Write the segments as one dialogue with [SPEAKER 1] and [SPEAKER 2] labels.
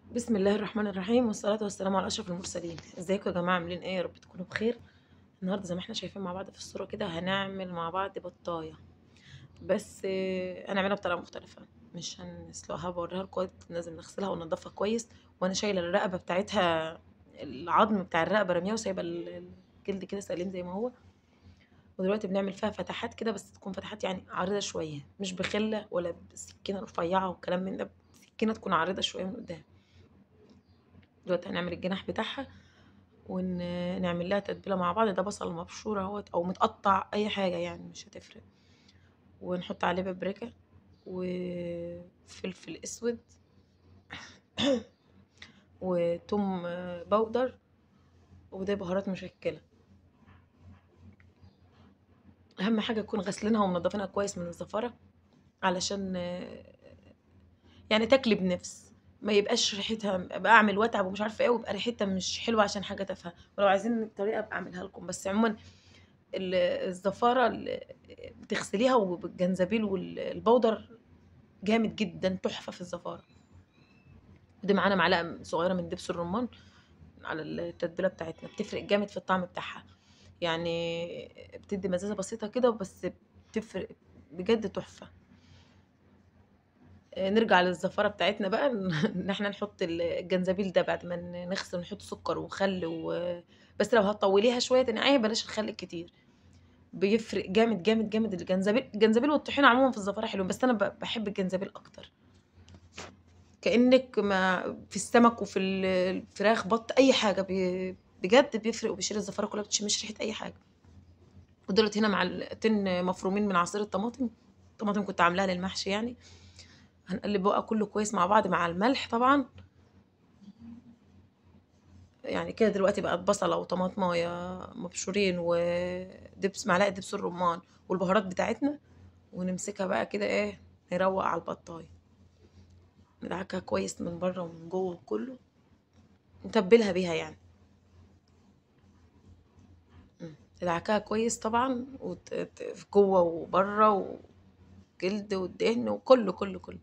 [SPEAKER 1] بسم الله الرحمن الرحيم والصلاة والسلام على أشرف المرسلين ازيكم يا جماعة عاملين ايه يا رب تكونوا بخير النهاردة زي ما احنا شايفين مع بعض في الصورة كده هنعمل مع بعض بطاية بس آه، هنعملها بطريقة مختلفة مش هنسلقها بوريها لكم لازم نغسلها وننضفها كويس وانا شايلة الرقبة بتاعتها العظم بتاع الرقبة رمياه وسايبة ال- الجلد كده سليم زي ما هو ودلوقتي بنعمل فيها فتحات كده بس تكون فتحات يعني عريضة شوية مش بخلة ولا بسكينة رفيعة والكلام من ده سكينة تكون عريضة شوية من قدام دلوقتي هنعمل الجناح بتاعها ونعمل لها تتبيله مع بعض ده بصل مبشور اهوت او متقطع اي حاجه يعني مش هتفرق ونحط عليه بابريكا وفلفل اسود وتوم بودر وده بهارات مشكله اهم حاجه نكون غسلينها ومنضفينها كويس من الزفاره علشان يعني تاكلي بنفس ما يبقاش ريحتها ابقى اعمل واتعب ومش عارفه ايه ويبقى ريحتها مش حلوه عشان حاجه تافهه ولو عايزين الطريقه ابقى اعملها لكم بس عموما ال- الزفاره ال- بتغسليها وبالجنزبيل والبودر جامد جدا تحفه في الزفاره ودي معانا معلقه صغيره من دبس الرمان على التتبيله بتاعتنا بتفرق جامد في الطعم بتاعها يعني بتدي مزازه بسيطه كده بس بتفرق بجد تحفه نرجع للزفارة بتاعتنا بقى ان احنا نحط الجنزبيل ده بعد ما نغسل نحط سكر وخل و... بس لو هتطوليها شوية تنقعيها بلاش الخل الكتير بيفرق جامد جامد جامد الجنزبيل الجنزبيل والطحينة عموما في الزفارة حلو بس انا ب- بحب الجنزبيل اكتر كأنك ما في السمك وفي ال- الفراخ بط اي حاجة بي... بجد بيفرق وبيشيل الزفارة كلها بتشمش ريحة اي حاجة ودولت هنا معلقتين مفرومين من عصير الطماطم طماطم كنت عاملاها للمحشي يعني هنقلب بقى كله كويس مع بعض مع الملح طبعا يعني كده دلوقتي بقت بصلة وطماطماية مبشورين ودبس معلقة دبس الرمان والبهارات بتاعتنا ونمسكها بقى كده ايه نروق على البطاية ندعكها كويس من بره ومن جوه وكله نتبلها بيها يعني مم. تدعكها كويس طبعا وت... ت- في جوه وبره وجلد والدهن وكله كله كله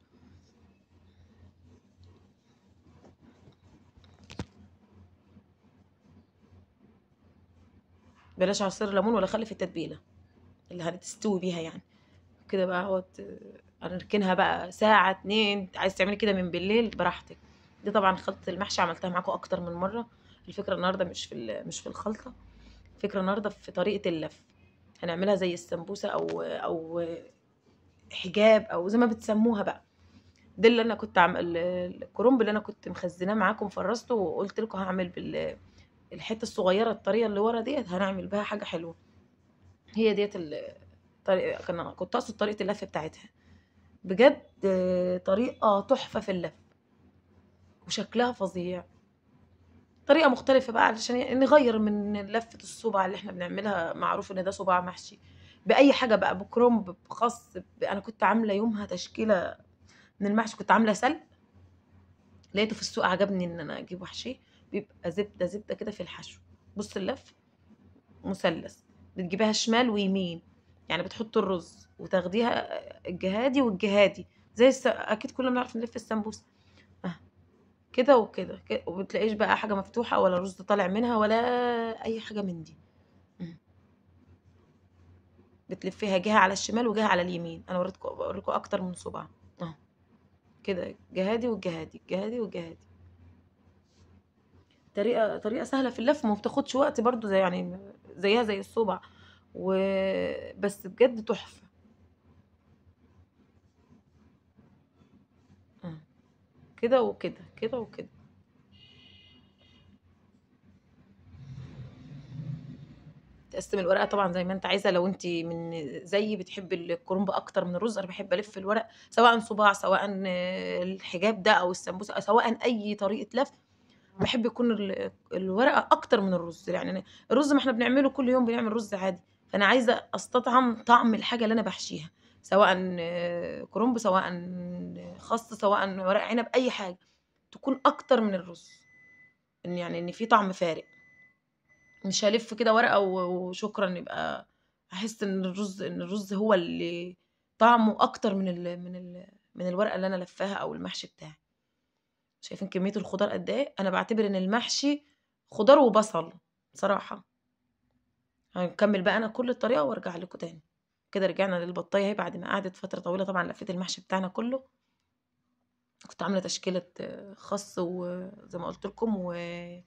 [SPEAKER 1] بلاش عصير ليمون ولا خل في التتبيلة اللي هتستوي بيها يعني كده بقى هو هنركنها بقى ساعة اتنين عايز تعملي كده من بالليل براحتك دي طبعا خلطة المحشي عملتها معاكم أكتر من مرة الفكرة النهاردة مش في ال- مش في الخلطة الفكرة النهاردة في طريقة اللف هنعملها زي السمبوسة أو أو حجاب أو زي ما بتسموها بقى ده اللي أنا كنت عم ال- الكرنب اللي أنا كنت مخزناه معاكم فرزته وقلت لكم هعمل بال الحتة الصغيرة الطرية اللي ورا ديت هنعمل بها حاجة حلوة هي ديت ال- طريقة كان كنت أقصد طريقة اللف بتاعتها بجد آه، طريقة تحفة في اللف وشكلها فظيع طريقة مختلفة بقى علشان نغير من لفة الصباع اللي احنا بنعملها معروف ان ده صباع محشي بأي حاجة بقى بكرنب بخس ب- أنا كنت عاملة يومها تشكيلة من المحشي كنت عاملة سلق لقيته في السوق عجبني ان انا اجيب وحشي بيبقى زبدة زبدة كده في الحشو بص اللف مثلث بتجيبيها شمال ويمين يعني بتحط الرز وتاخديها الجهادي والجهادي زي الس... اكيد كلنا بنعرف نلف السمبوسه اه كده وكده كده وبتلاقيش بقى حاجه مفتوحه ولا رز طالع منها ولا اي حاجه من دي مم. بتلفيها جهه على الشمال وجهه على اليمين انا وريتكم بوريكم اكتر من صباع اه كده جهادي والجهادي الجهادي والجهادي طريقه طريقه سهله في اللف وما بتاخدش وقت برضو زي يعني زيها زي الصبع وبس بجد تحفه اه كده وكده كده وكده تقسم الورقه طبعا زي ما انت عايزه لو انت من زيي بتحب الكرنب اكتر من الرز انا بحب الف الورق سواء صباع سواء آه، الحجاب ده او السمبوسه سواء اي طريقه لف بحب يكون ال- الورقه اكتر من الرز يعني أنا- الرز ما احنا بنعمله كل يوم بنعمل رز عادي فانا عايزه استطعم طعم الحاجه اللي انا بحشيها سواء آه، كرنب سواء خس سواء ورق عنب اي حاجه تكون اكتر من الرز ان يعني ان في طعم فارق مش هلف كده ورقه و- وشكرا يبقى احس ان الرز ان الرز هو اللي طعمه اكتر من ال من ال من الورقه اللي انا لفاها او المحشي بتاعي شايفين كمية الخضار قد إيه؟ أنا باعتبر إن المحشي خضار وبصل بصراحة. هنكمّل بقى أنا كل الطريقة وارجع لكم تاني. كده رجعنا للبطاية أهي بعد ما قعدت فترة طويلة طبعًا لفيت المحشي بتاعنا كله. كنت عاملة تشكيلة خس وزي ما قُلت لكم و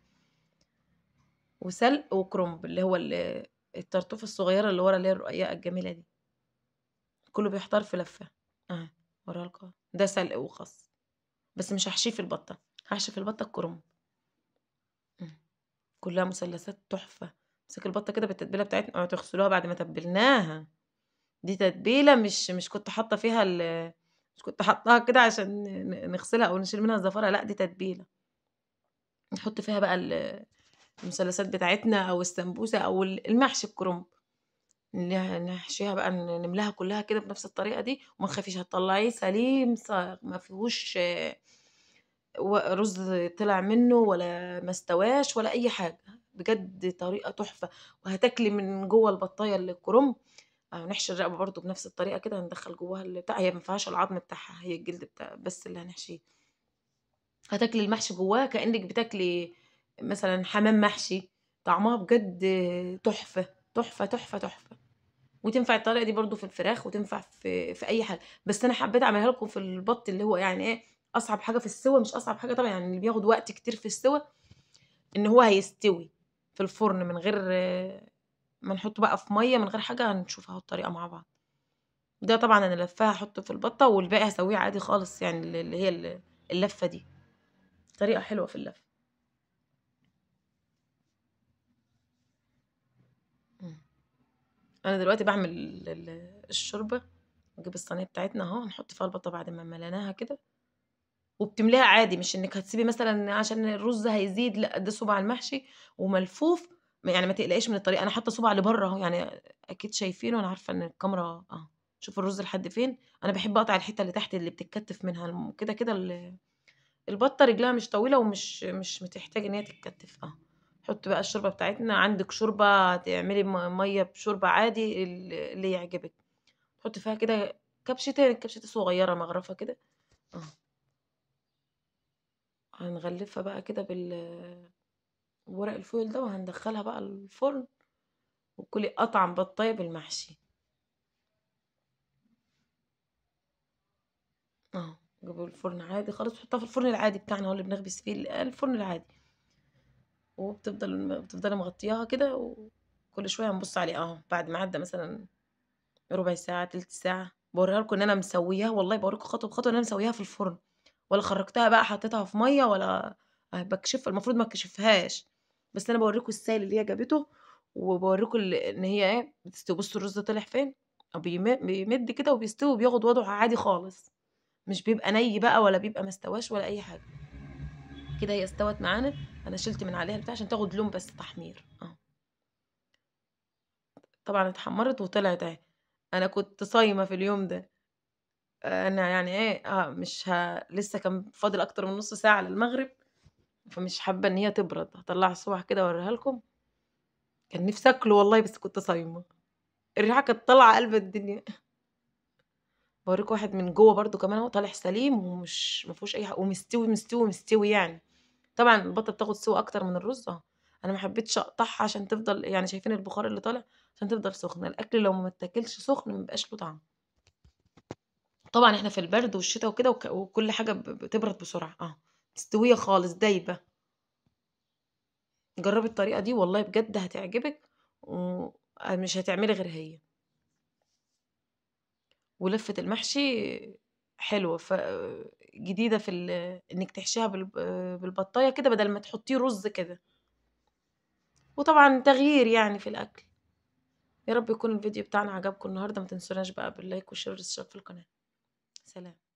[SPEAKER 1] وسلق وكرنب اللي هو ال الطرطوفة الصغيرة اللي ورا اللي هي الرقيقة الجميلة دي. كله بيحتار في لفة. أهي أوريها لكم أهو. ده سلق وخس. بس مش هاحشيه في البطة، هاحشي في البطة الكرنب. إمم. كلها مثلثات تحفة. امسكي البطة كده بالتتبيلة بتاعتنا اوعوا تغسلوها بعد ما تبّلناها. دي تتبيلة مش مش كنت حاطة فيها ال مش كنت حاطاها كده عشان ن نغسلها أو نشيل منها الزفارة لأ دي تتبيلة. نحط فيها بقى ال المثلثات بتاعتنا أو السمبوسة أو ال المحشي الكرنب. ن نحشيها بقى ن نملاها كلها كده بنفس الطريقة دي وما تخافيش هتطلّعيه سليم صاغ ما فيهوش و رز طلع منه ولا ما استواش ولا أي حاجة. بجد طريقة تحفة وهتاكلي من جوّه البطاية الكرنب آه نحشي الرقبة برضه بنفس الطريقة كده هندخّل جواها البتاع هي ما فيهاش العضم بتاعها هي الجلد بتاع بس اللي هنحشيه. هتاكلي المحشي جواه كإنِّك بتاكلي مثلًا حمام محشي. طعمها بجد تحفة، تحفة، تحفة، تحفة. وتنفع الطريقة دي برضه في الفراخ وتنفع في في أي حاجة. بس أنا حبيت أعملها لكم في البط اللي هو يعني إيه، أصعب حاجة في السِوَى مش أصعب حاجة طبعًا يعني اللي بياخد وقت كتير في السِوَى إن هو هيستوي في الفرن من غير ما نحطه بقى في مَيّة من غير حاجة هنشوف أهو الطريقة مع بعض. ده طبعًا أنا لافّاها هاحطه في البطة والباقي هاسويه عادي خالص يعني ال اللي هي ال اللفة دي. طريقة حلوة في اللف. إمم. أنا دلوقتي باعمل ال الشوربة، نجيب الصينية بتاعتنا أهو هنحط فيها البطة بعد ما مليناها كده. وبتمليها عادي مش إنِّك هتسيبي مثلًا عشان الرز هيزيد لأ ده صُباع المحشي وملفوف م يعني ما تقلقيش من الطريقة أنا حاطة صُباع لبرّه أهو يعني أكيد شايفينه أنا عارفة إن الكاميرا أهو. شوفوا الرز لحد فين. أنا باحب أقطع الحتة اللي تحت اللي بتتكتف منها الم كده، كده ال البطة رجلها مش طويلة ومش مش بتحتاج إن هي تتكتف أهو. نحط بقى الشوربة بتاعتنا عندِك شوربة تعملي م مَيّة بشوربة عادي ال اللي يعجبِك. نحط فيها كده كبشتين، كبشة صغيرة مغرفة كده أهو. هنغلفها بقى كده بال بورق الفويل ده وهندخّلها بقى الفرن وكلي أطعم بطاية بالمحشي. أهو. نجيبه الفرن عادي خالص ونحطها في الفرن العادي بتاعنا اللي هو اللي بنخبز فيه ال الفرن العادي. وبتفضل بتفضلي مغطياها كده وكل شوية هنبُص عليها أهو بعد ما عدّى مثلًا ربع ساعة، تِلت ساعة، باوريها لكم إن أنا مسوياها والله باوريكم خطوة بخطوة إن أنا مسوياها في الفرن. ولا خرّجتها بقى حطيتها في مَيّة ولا أهي باكشفها المفروض ما اتكشفهاش. بس أنا باوريكم السايل اللي هي جابته وباوريكم ال إن هي إيه، بتستوي. بُصّوا الرز طلع فين؟ بيم بيمِد كده وبيستوي وبياخد وضعه عادي خالص. مش بيبقى ني بقى ولا بيبقى ما استواش ولا أي حاجة. كده هي استوت معانا، أنا شِلت من عليها البتاع عشان تاخد لون بس تحمير أهو. طبعًا اتحمّرت وطلعت أهي. أنا كنت صايمة في اليوم ده. أنا يعني إيه، آه مش ه لسه كان فاضل أكتر من نُص ساعة على المغرب، فمش حابة إن هي تبرد. هاطلّعها الصبح كده أوريها لكم. كان نِفْسي آكله والله بس كنت صايمة. الريحة كانت طالعة قالبة الدنيا. باوريكم واحد من جوّه برضه كمان أهو طالع سليم ومش ما فيهوش أي ح ومستوي، مستوي، مستوي يعني. طبعًا البطة بتاخد سِوَى أكتر من الرز أهو. أنا ما حبيتش أقطعها عشان تفضل يعني شايفين البخار اللي طالع؟ عشان تفضل سخنة. الأكل لو ما اتاكلش سخن ما بيبقاش له طعم. طبعًا إحنا في البرد والشتا وكده وك وكل حاجة ب بتبرد بسرعة أهو. مستوية خالص دايبة. جرّبي الطريقة دي والله بجد هتعجبِك ومش هتعملي غير هي. ولفة المحشي حلوة ف جديدة في ال إنِّك تحشيها بالب بالبطاية كده بدل ما تحطيه رز كده. وطبعًا تغيير يعني في الأكل. يا رب يكون الفيديو بتاعنا عجبكم النهارده ما تنسوناش بقى باللايك والشير والاشتراك في القناة. سلام.